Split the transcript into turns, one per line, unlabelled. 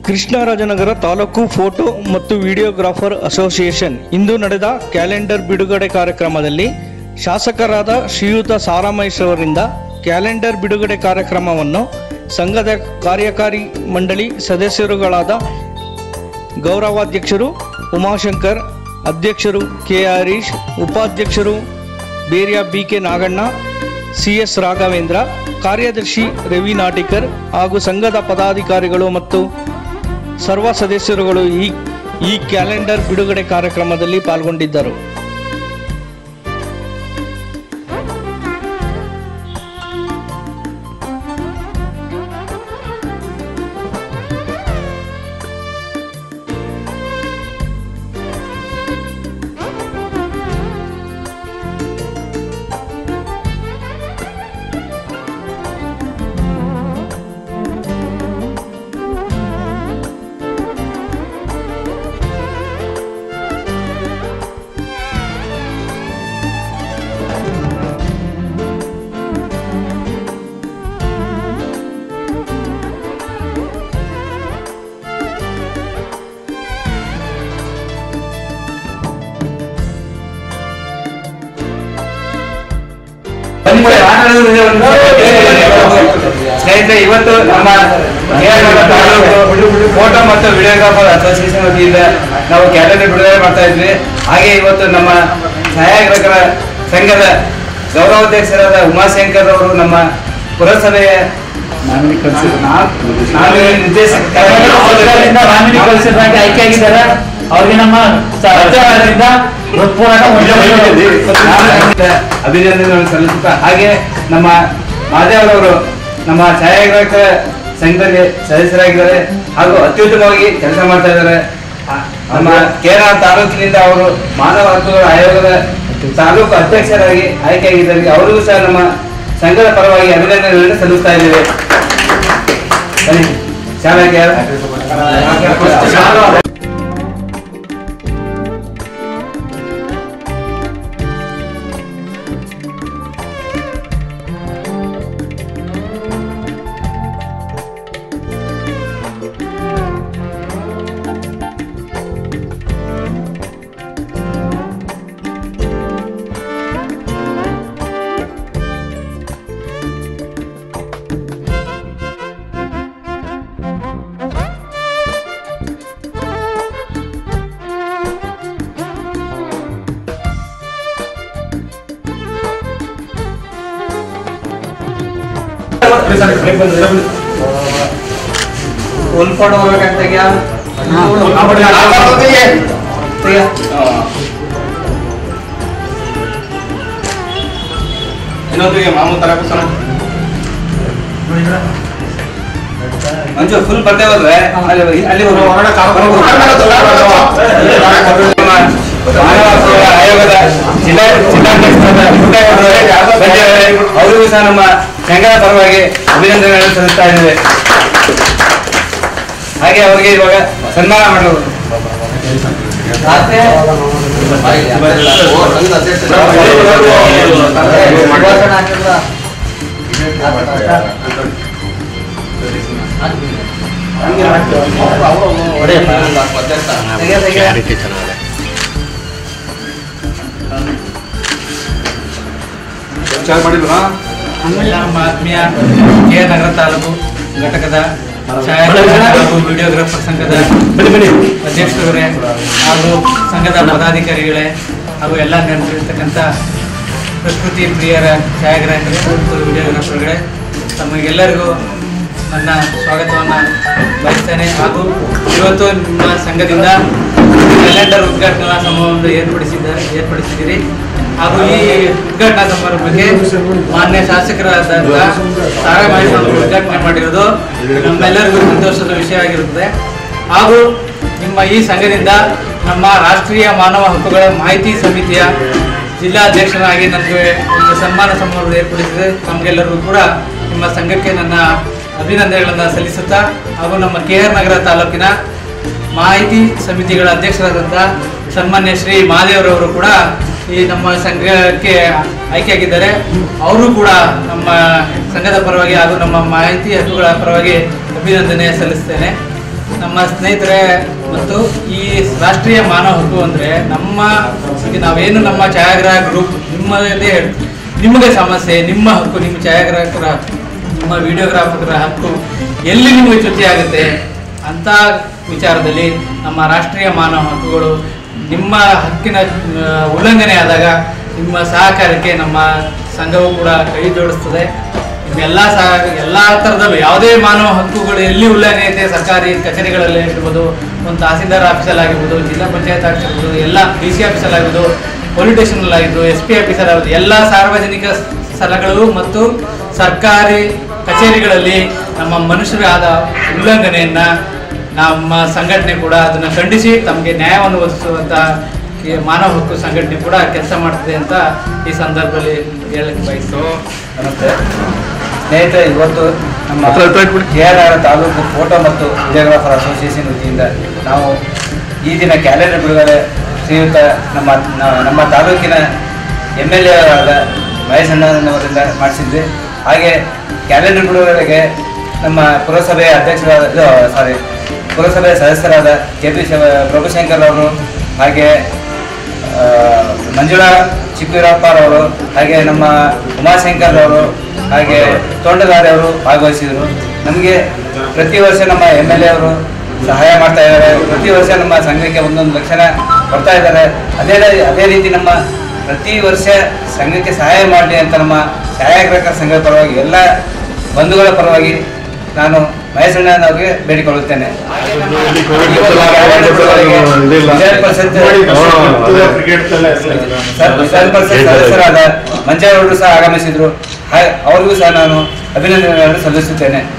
Krishnarajanagara taluk photo ಮತ್ತು videographer association ಇಂದು ನಡೆದ ಕ್ಯಾಲೆಂಡರ್ ಬಿಡುಗಡೆ ಕಾರ್ಯಕ್ರಮದಲ್ಲಿ ಶಾಸಕರಾದ ಶ್ರೀಯುತ ಸಾರಾಮಹೇಶ್ವರರಿಂದ ಕ್ಯಾಲೆಂಡರ್ ಬಿಡುಗಡೆ ಕಾರ್ಯಕ್ರಮವನ್ನು ಸಂಘದ ಕಾರ್ಯಕಾರಿ ಮಂಡಳಿ ಸದಸ್ಯರುಗಳಾದ ಗೌರವಾಧ್ಯಕ್ಷರು ಉಮಾಶಂಕರ್ ಅಧ್ಯಕ್ಷರು ಕೆ ಹರೀಶ್ ಉಪಾಧ್ಯಕ್ಷರು Berya B K Naganna C S Raghavendra ಕಾರ್ಯದರ್ಶಿ ರವಿ ನಾಟಿಕರ್ ಹಾಗೂ ಸಂಘದ ಪದಾಧಿಕಾರಿಗಳು ಮತ್ತು ಸರ್ವ ಸದಸ್ಯರುಗಳು ಈ ಈ ಕ್ಯಾಲೆಂಡರ್ ಬಿಡುಗಡೆ ಕಾರ್ಯಕ್ರಮದಲ್ಲಿ ಪಾಲ್ಗೊಂಡಿದ್ದರು
ಸ್ನೇಹಿತರೆ ಇವತ್ತು ನಮ್ಮ ನೇರವಾದ ತಾಲೂಕು ಫೋಟೋ ಮತ್ತು ವಿಡಿಯೋಗ್ರಾಫರ್ ಅಸೋಸಿಯೇಷನ್ ವತಿಯಿಂದ ನಾವು ಕ್ಯಾಲೆಂಡರ್ ಬಿಡುಗಡೆ ಮಾಡ್ತಾ ಇದ್ವಿ ಹಾಗೆ ಇವತ್ತು ನಮ್ಮ ಛಾಯಾಗ್ರಾಹಕರ ಸಂಘದ ಗೌರವಾಧ್ಯಕ್ಷರಾದ ಉಮಾಶಂಕರ್ ಅವರು ನಮ್ಮ ಪುರಸಭೆಯ ನಾಮಿನಿ ನಿರ್ದೇಶಕ
ಸರ್ಕಾರದಿಂದ ನಾಮಿನಿ ಕಳಿಸಿದಾಗ ಆಯ್ಕೆಯಾಗಿದ್ದಾರೆ ಅವ್ರಿಗೆ ನಮ್ಮ ಸರ್ಕಾರದಿಂದ ಹೃತ್ಪೂರ್ವಕ ವಂದನೆಗಳು.
ಅಭಿನಂದನೆಗಳನ್ನು ಸಲ್ಲಿಸುತ್ತಾ ಹಾಗೆ ನಮ್ಮ ಮಾದೇವರವರು ನಮ್ಮ ಛಾಯಾಗ್ರಾಹಕ ಸಂಘದಲ್ಲಿ ಸದಸ್ಯರಾಗಿದ್ದಾರೆ ಹಾಗೂ ಅತ್ಯುತ್ತಮವಾಗಿ ಕೆಲಸ ಮಾಡ್ತಾ ಇದ್ದಾರೆ ಆ- ನಮ್ಮ ಕೇರಳ ತಾಲೂಕಿನಿಂದ ಅವರು ಮಾನವ ಹಕ್ಕುಗಳ ಆಯೋಗದ ತಾಲೂಕು ಅಧ್ಯಕ್ಷರಾಗಿ ಆಯ್ಕೆಯಾಗಿದ್ದಾರೆ ಅವರಿಗೂ ಸಹ ನಮ್ಮ ಸಂಘದ ಪರವಾಗಿ ಅಭಿನಂದನೆಗಳನ್ನು ಸಲ್ಲಿಸ್ತಾ ಇದ್ದೇವೆ ಬನ್ನಿ. ಶಾಲೆಗೆ ಉಲ್ಪಡ್ ಹೋಗ್ಬೇಕಂತ ಇನ್ನೊಂದಿಗೆ ಮಾಮೂಲು ತರ ಕೂತ್ಕೊಳ್ಳ. ಮಂಜು ಫುಲ್ ಬರ್ದೇ ಹೋದ್ರೆ ಅಲ್ಲಿ ಅಲ್ಲಿ ಹೋಗು. ಮಾನವ ಹಕ್ಕುಗಳ ಆಯೋಗದ ಜಿಲ್ಲಾ ಜಿಲ್ಲಾಧ್ಯಕ್ಷರಾದ ಪುಟ್ಟಯ್ಯನವರೇ ಬಂದಿದ್ದಾರೆ. ಅವರಿಗೂ ಸಹ ನಮ್ಮ ಸಂಘದ ಪರವಾಗಿ ಅಭಿನಂದನೆಗಳನ್ನು ಸಲ್ಲಿಸ್ತಾ ಇದ್ದೇವೆ ಹಾಗೆ ಅವರಿಗೆ ಇವಾಗ ಸನ್ಮಾನ ಮಾಡಲು
ನಮ್ಮ ಆತ್ಮೀಯ ಕೆ ನಗರ ತಾಲೂಕು ಘಟಕದ ಛಾಯಾಗ್ರಾಹಕ ಹಾಗೂ ವಿಡಿಯೋಗ್ರಾಫರ್ ಸಂಘದ ಅಧ್ಯಕ್ಷರವರೇ ಹಾಗೂ ಸಂಘದ ಪದಾಧಿಕಾರಿಗಳೇ ಹಾಗೂ ಎಲ್ಲ ನೆನಪಿರ್ತಕ್ಕಂಥ ಪ್ರಕೃತಿ ಪ್ರಿಯರ ಛಾಯಾಗ್ರಾಹಕರೇ ಮತ್ತು ವಿಡಿಯೋಗ್ರಾಫರ್ಗಳೇ ತಮಗೆಲ್ಲರಿಗೂ ನನ್ನ ಸ್ವಾಗತವನ್ನು ಬಯಸ್ತೇನೆ ಹಾಗೂ ಇವತ್ತು ನಿಮ್ಮ ಸಂಘದಿಂದ ಕ್ಯಾಲೆಂಡರ್ ಉದ್ಘಾಟನಾ ಸಮಾರಂಭವನ್ನು ಏರ್ಪಡಿಸಿದ್ದಾರೆ ಏರ್ಪಡಿಸಿದ್ದೀರಿ ಹಾಗೂ ಈ ಉದ್ಘಾಟನಾ ಸಮಾರಂಭಕ್ಕೆ ಮಾನ್ಯ ಶಾಸಕರಾದಂಥ ತಾರಾಮಹೇಶ್ ಅವರು ಉದ್ಘಾಟನೆ ಮಾಡಿರೋದು ನಮ್ಮೆಲ್ಲರಿಗೂ ಸಂತೋಷದ ವಿಷಯ ಆಗಿರುತ್ತದೆ ಹಾಗೂ ನಿಮ್ಮ ಈ ಸಂಘದಿಂದ ನಮ್ಮ ರಾಷ್ಟ್ರೀಯ ಮಾನವ ಹಕ್ಕುಗಳ ಮಾಹಿತಿ ಸಮಿತಿಯ ಜಿಲ್ಲಾಧ್ಯಕ್ಷರಾಗಿ ನನಗೆ ಒಂದು ಸನ್ಮಾನ ಸಮಾರಂಭ ಏರ್ಪಡಿಸಿದೆ ತಮಗೆಲ್ಲರಿಗೂ ಕೂಡ ನಿಮ್ಮ ಸಂಘಕ್ಕೆ ನನ್ನ ಅಭಿನಂದನೆಗಳನ್ನು ಸಲ್ಲಿಸುತ್ತಾ ಹಾಗೂ ನಮ್ಮ ಕೆ ಆರ್ ನಗರ ತಾಲೂಕಿನ ಮಾಹಿತಿ ಸಮಿತಿಗಳ ಅಧ್ಯಕ್ಷರಾದಂಥ ಸನ್ಮಾನ್ಯ ಶ್ರೀ ಮಹಾದೇವರವರು ಕೂಡ ಈ ನಮ್ಮ ಸಂಘಕ್ಕೆ ಆಯ್ಕೆಯಾಗಿದ್ದಾರೆ ಅವರು ಕೂಡ ನಮ್ಮ ಸಂಘದ ಪರವಾಗಿ ಹಾಗೂ ನಮ್ಮ ಮಾಹಿತಿ ಹಕ್ಕುಗಳ ಪರವಾಗಿ ಅಭಿನಂದನೆ ಸಲ್ಲಿಸ್ತೇನೆ ನಮ್ಮ ಸ್ನೇಹಿತರೆ ಮತ್ತು ಈ ರಾಷ್ಟ್ರೀಯ ಮಾನವ ಹಕ್ಕು ಅಂದರೆ ನಮ್ಮ ಈಗ ನಾವೇನು ನಮ್ಮ ಛಾಯಾಗ್ರಾಹಕ ಗ್ರೂಪ್ ನಿಮ್ಮದೇ ನಿಮಗೆ ಸಮಸ್ಯೆ ನಿಮ್ಮ ಹಕ್ಕು ನಿಮ್ಮ ಛಾಯಾಗ್ರಾಹಕರ ನಿಮ್ಮ ವಿಡಿಯೋಗ್ರಾಫಕರ ಹಕ್ಕು ಎಲ್ಲಿ ನಿಮಗೆ ಚ್ಯುತಿ ಆಗುತ್ತೆ ಅಂತ ವಿಚಾರದಲ್ಲಿ ನಮ್ಮ ರಾಷ್ಟ್ರೀಯ ಮಾನವ ಹಕ್ಕುಗಳು ನಿಮ್ಮ ಹಕ್ಕಿನ ಆ, ಉಲ್ಲಂಘನೆ ಆದಾಗ ನಿಮ್ಮ ಸಹಕಾರಕ್ಕೆ ನಮ್ಮ ಸಂಘವು ಕೂಡ ಕೈ ಜೋಡಿಸ್ತದೆ ನಿಮ್ಮೆಲ್ಲ ಸಹ ಎಲ್ಲ ಥರದಲ್ಲೂ ಯಾವುದೇ ಮಾನವ ಹಕ್ಕುಗಳು ಎಲ್ಲಿ ಉಲ್ಲಂಘನೆ ಐತೆ ಸರ್ಕಾರಿ ಕಚೇರಿಗಳಲ್ಲಿ ಆಗಿರ್ಬೋದು ಒಂದು ತಹಸೀಲ್ದಾರ್ ಆಫೀಸಲ್ಲಿ ಆಗಿರ್ಬೋದು ಜಿಲ್ಲಾ ಪಂಚಾಯತ್ ಆಫೀಸ್ ಆಗಿರ್ಬೋದು ಎಲ್ಲ ಡಿ ಸಿ ಆಫೀಸಲ್ಲಿ ಆಗಿರ್ಬೋದು ಪೊಲೀಸ್ ಸ್ಟೇಷನಲ್ಲಿ ಆಗಿರ್ಬೋದು ಎಸ್ ಪಿ ಆಫೀಸಲ್ಲಿ ಆಗಿರ್ಬೋದು ಎಲ್ಲ ಸಾರ್ವಜನಿಕ ಸ್ಥಳಗಳು ಮತ್ತು ಸರ್ಕಾರಿ ಕಚೇರಿಗಳಲ್ಲಿ ನಮ್ಮ ಮನುಷ್ಯರಾದ ಉಲ್ಲಂಘನೆಯನ್ನ ನಮ್ಮ ಸಂಘಟನೆ ಕೂಡ ಅದನ್ನ ಖಂಡಿಸಿ ತಮಗೆ ನ್ಯಾಯವನ್ನು ಒದಗಿಸುವಂತ ಈ ಮಾನವ ಹಕ್ಕು ಸಂಘಟನೆ ಕೂಡ ಕೆಲಸ ಮಾಡ್ತದೆ ಅಂತ ಈ ಸಂದರ್ಭದಲ್ಲಿ ಹೇಳಕ್ಕೆ ಬಯಸ್ತು
ನಮಸ್ತೆ ಸ್ನೇಹಿತರೆ ಇವತ್ತು ನಮ್ಮ K R R taluk photo ಮತ್ತು ವಿಡಿಯೋಗ್ರಾಫರ್ ಅಸೋಸಿಯೇಷನ್ ವತಿಯಿಂದ ನಾವು ಈ ದಿನ ಕ್ಯಾಲೆಂಡರ್ ಬಿಡುಗಡೆ ಶ್ರೀಯುತ ನಮ್ಮ ನ- ನಮ್ಮ ತಾಲೂಕಿನ ಎಮ್ ಎಲ್ ಎ ಆದ ಮಹೇಶ್ ಅಣ್ಣನವರಿಂದ ಮಾಡಿಸಿದ್ವಿ ಹಾಗೆ ಕ್ಯಾಲೆಂಡರ್ ಬಿಡುಗಡೆಗೆ ನಮ್ಮ ಪುರಸಭೆಯ ಅಧ್ಯಕ್ಷರಾದ ಸಾರಿ ಪುರಸಭೆಯ ಸದಸ್ಯರಾದ ಕೆ ಪಿ ಪ್ರಭುಶಂಕರ್ ಅವರು ಹಾಗೆ ಆ, ಮಂಜುಳಾ ಚಿಕ್ಕವೀರಪ್ಪರವರು ಹಾಗೆ ನಮ್ಮ ಉಮಾಶಂಕರ್ ಅವರು ಹಾಗೆ ತೋಂಡದಾರಿ ಅವರು ಭಾಗವಹಿಸಿದರು ನಮಗೆ ಪ್ರತಿ ವರ್ಷ ನಮ್ಮ ಎಮ್ ಎಲ್ ಎ ಅವರು ಸಹಾಯ ಮಾಡ್ತಾ ಇದ್ದಾರೆ ಪ್ರತಿ ವರ್ಷ ನಮ್ಮ ಸಂಘಕ್ಕೆ ಒಂದೊಂದು ಲಕ್ಷಣ ಕೊಡ್ತಾ ಇದ್ದಾರೆ ಅದೇ ರೀ- ಅದೇ ರೀತಿ ನಮ್ಮ ಪ್ರತಿ ವರ್ಷ ಸಂಘಕ್ಕೆ ಸಹಾಯ ಮಾಡಲಿ ಅಂತ ನಮ್ಮ ಛಾಯಾಗ್ರಾಹಕರ ಸಂಘದ ಪರವಾಗಿ ಎಲ್ಲ ಬಂಧುಗಳ ಪರವಾಗಿ ನಾನು ಮಹೇಶಣ್ಣನವರಿಗೆ ಬೇಡಿಕೊಳ್ಳುತ್ತೇನೆ ಹಾಗೆ ನಮ್ಮ ಈ ಒಂದು ಕ್ಯಾಲೆಂಡರ್ ಬಿಡುಗಡೆಗೆ ವಿಧಾನ ಪರಿಷತ್ ಸರ್, ವಿಧಾನ ಪರಿಷತ್ ಸದಸ್ಯರಾದ ಮಂಜಾರವರು ಸಹ ಆಗಮಿಸಿದ್ರು ಹಾಗೆ ಅವ್ರಿಗೂ ಸಹ ನಾನು ಅಭಿನಂದನೆಗಳನ್ನು ಸಲ್ಲಿಸುತ್ತೇನೆ